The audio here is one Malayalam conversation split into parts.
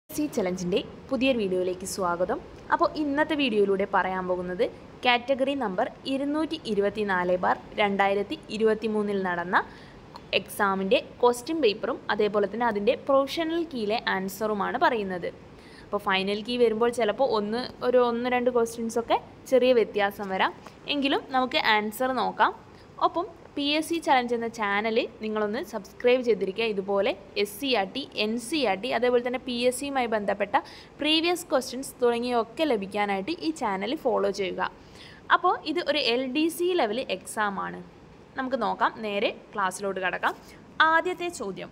സി ചലഞ്ചിൻ്റെ പുതിയൊരു വീഡിയോയിലേക്ക് സ്വാഗതം അപ്പോൾ ഇന്നത്തെ വീഡിയോയിലൂടെ പറയാൻ പോകുന്നത് കാറ്റഗറി നമ്പർ ഇരുന്നൂറ്റി ഇരുപത്തി നാല് ബാർ രണ്ടായിരത്തി ഇരുപത്തി മൂന്നിൽ നടന്ന എക്സാമിൻ്റെ ക്വസ്റ്റ്യൻ പേപ്പറും അതേപോലെ തന്നെ അതിൻ്റെ പ്രൊഫഷണൽ കീയിലെ ആൻസറുമാണ് പറയുന്നത് അപ്പോൾ ഫൈനൽ കീ വരുമ്പോൾ ചിലപ്പോൾ ഒന്ന് ഒരു ഒന്ന് രണ്ട് ക്വസ്റ്റ്യൻസൊക്കെ ചെറിയ വ്യത്യാസം വരാം എങ്കിലും നമുക്ക് ആൻസർ നോക്കാം ഒപ്പം പി എസ് സി ചലഞ്ച് എന്ന ചാനൽ നിങ്ങളൊന്ന് സബ്സ്ക്രൈബ് ചെയ്തിരിക്കുക ഇതുപോലെ S C R T N C R T അതേപോലെ തന്നെ പി എസ് സിയുമായി ബന്ധപ്പെട്ട പ്രീവിയസ് ക്വസ്റ്റ്യൻസ് തുടങ്ങിയവയൊക്കെ ലഭിക്കാനായിട്ട് ഈ ചാനൽ ഫോളോ ചെയ്യുക അപ്പോൾ ഇത് ഒരു L D C level exam ആണ് നമുക്ക് നോക്കാം നേരെ ക്ലാസ്സിലോട്ട് കടക്കാം ആദ്യത്തെ ചോദ്യം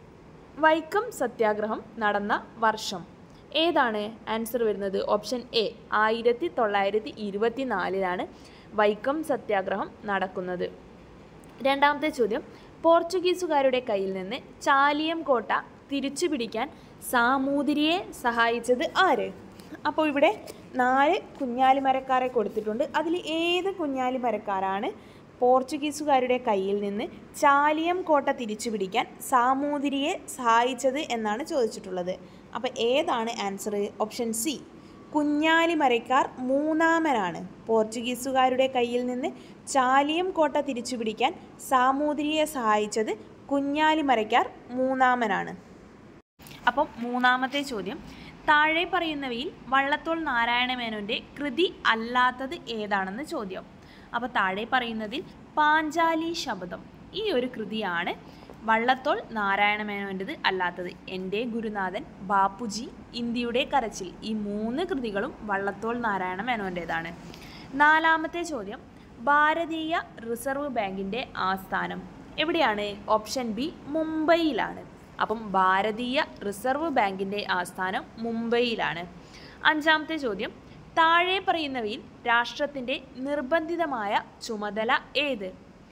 വൈക്കം സത്യാഗ്രഹം നടന്ന വർഷം ഏതാണ് ആൻസർ വരുന്നത് ഓപ്ഷൻ എ ആയിരത്തി തൊള്ളായിരത്തി ഇരുപത്തി നാലിലാണ് വൈക്കം സത്യാഗ്രഹം നടക്കുന്നത് രണ്ടാമത്തെ ചോദ്യം പോർച്ചുഗീസുകാരുടെ കയ്യിൽ നിന്ന് ചാലിയം കോട്ട തിരിച്ചു പിടിക്കാൻ സാമൂതിരിയെ സഹായിച്ചത് ആര് അപ്പോൾ ഇവിടെ നാല് കുഞ്ഞാലിമരക്കാരെ കൊടുത്തിട്ടുണ്ട് അതിൽ ഏത് കുഞ്ഞാലിമരക്കാരാണ് പോർച്ചുഗീസുകാരുടെ കയ്യിൽ നിന്ന് ചാലിയം കോട്ട തിരിച്ചു പിടിക്കാൻ സാമൂതിരിയെ സഹായിച്ചത് എന്നാണ് ചോദിച്ചിട്ടുള്ളത് അപ്പോൾ ഏതാണ് ആൻസർ ഓപ്ഷൻ സി കുഞ്ഞാലിമരക്കാർ മൂന്നാമനാണ് പോർച്ചുഗീസുകാരുടെ കയ്യിൽ നിന്ന് ചാലിയം കോട്ട തിരിച്ചു പിടിക്കാൻ സാമൂതിരിയെ സഹായിച്ചത് കുഞ്ഞാലിമരക്കാർ മൂന്നാമനാണ് അപ്പം മൂന്നാമത്തെ ചോദ്യം താഴെ പറയുന്നവയിൽ വള്ളത്തോൾ നാരായണ മേനോൻ്റെ കൃതി അല്ലാത്തത് ഏതാണെന്ന് ചോദ്യം അപ്പോൾ താഴെ പറയുന്നതിൽ പാഞ്ചാലി ശബദം ഈ ഒരു കൃതിയാണ് വള്ളത്തോൾ നാരായണ മേനോൻ്റെത് അല്ലാത്തത് എൻ്റെ ഗുരുനാഥൻ ബാപ്പുജി ഇന്ത്യയുടെ കരച്ചിൽ ഈ മൂന്ന് കൃതികളും വള്ളത്തോൾ നാരായണ മേനോൻ്റേതാണ് നാലാമത്തെ ചോദ്യം ഭാരതീയ റിസർവ് ബാങ്കിൻ്റെ ആസ്ഥാനം എവിടെയാണ് ഓപ്ഷൻ ബി മുംബൈയിലാണ് അപ്പം ഭാരതീയ റിസർവ് ബാങ്കിൻ്റെ ആസ്ഥാനം മുംബൈയിലാണ് അഞ്ചാമത്തെ ചോദ്യം താഴെ പറയുന്നവയിൽ രാഷ്ട്രത്തിൻ്റെ നിർബന്ധിതമായ ചുമതല ഏത്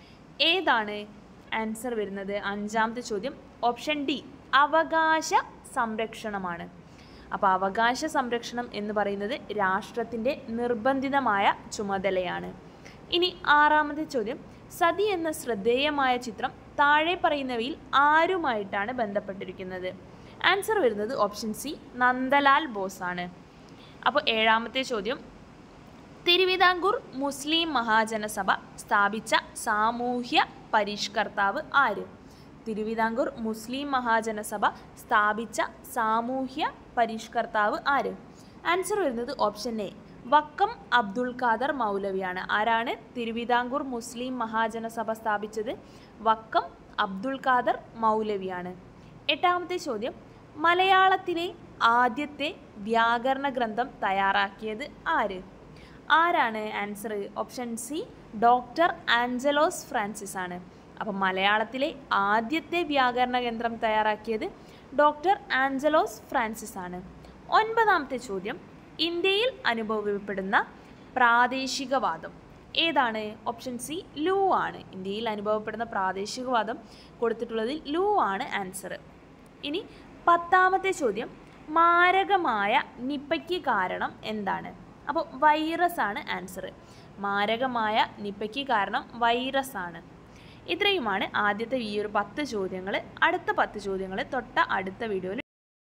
ഏതാണ് ആൻസർ വരുന്നത് അഞ്ചാമത്തെ ചോദ്യം ഓപ്ഷൻ ഡി അവകാശ സംരക്ഷണമാണ് അപ്പോൾ അവകാശ സംരക്ഷണം എന്ന് പറയുന്നത് രാഷ്ട്രത്തിൻ്റെ നിർബന്ധിതമായ ചുമതലയാണ് ഇനി ആറാമത്തെ ചോദ്യം സതി എന്ന ശ്രദ്ധേയമായ ചിത്രം താഴെ പറയുന്നവയിൽ ആരുമായിട്ടാണ് ബന്ധപ്പെട്ടിരിക്കുന്നത് ആൻസർ വരുന്നത് ഓപ്ഷൻ സി നന്ദലാൽ ബോസ് ആണ് അപ്പോൾ ഏഴാമത്തെ ചോദ്യം തിരുവിതാംകൂർ മുസ്ലിം മഹാജനസഭ സ്ഥാപിച്ച സാമൂഹ്യ പരിഷ്കർത്താവ് ആര് തിരുവിതാംകൂർ മുസ്ലിം മഹാജനസഭ സ്ഥാപിച്ച സാമൂഹ്യ പരിഷ്കർത്താവ് ആര് ആൻസർ വരുന്നത് ഓപ്ഷൻ എ വക്കം അബ്ദുൾ ഖാദർ മൗലവിയാണ് ആരാണ് തിരുവിതാംകൂർ മുസ്ലിം മഹാജനസഭ സ്ഥാപിച്ചത് വക്കം അബ്ദുൾ ഖാദർ മൗലവിയാണ് എട്ടാമത്തെ ചോദ്യം മലയാളത്തിലെ ആദ്യത്തെ വ്യാകരണ ഗ്രന്ഥം തയ്യാറാക്കിയത് ആര് ആരാണ് answer option C doctor Angelos Francis ആണ് അപ്പം മലയാളത്തിലെ ആദ്യത്തെ വ്യാകരണ ഗ്രന്ഥം തയ്യാറാക്കിയത് ഡോക്ടർ ആഞ്ചലോസ് ഫ്രാൻസിസ് ആണ് ഒൻപതാമത്തെ ചോദ്യം ഇന്ത്യയിൽ അനുഭവപ്പെടുന്ന പ്രാദേശികവാദം ഏതാണ് ഓപ്ഷൻ സി ലൂ ആണ് ഇന്ത്യയിൽ അനുഭവപ്പെടുന്ന പ്രാദേശികവാദം കൊടുത്തിട്ടുള്ളതിൽ ലൂ ആണ് ആൻസർ ഇനി പത്താമത്തെ ചോദ്യം മാരകമായ നിപ്പയ്ക്ക് കാരണം എന്താണ് അപ്പോൾ വൈറസ് ആണ് ആൻസർ മാരകമായ നിപ്പയ്ക്ക് കാരണം വൈറസ് ആണ് ഇത്രയുമാണ് ആദ്യത്തെ ഈ ഒരു പത്ത് ചോദ്യങ്ങൾ അടുത്ത പത്ത് ചോദ്യങ്ങൾ തൊട്ട അടുത്ത വീഡിയോയിൽ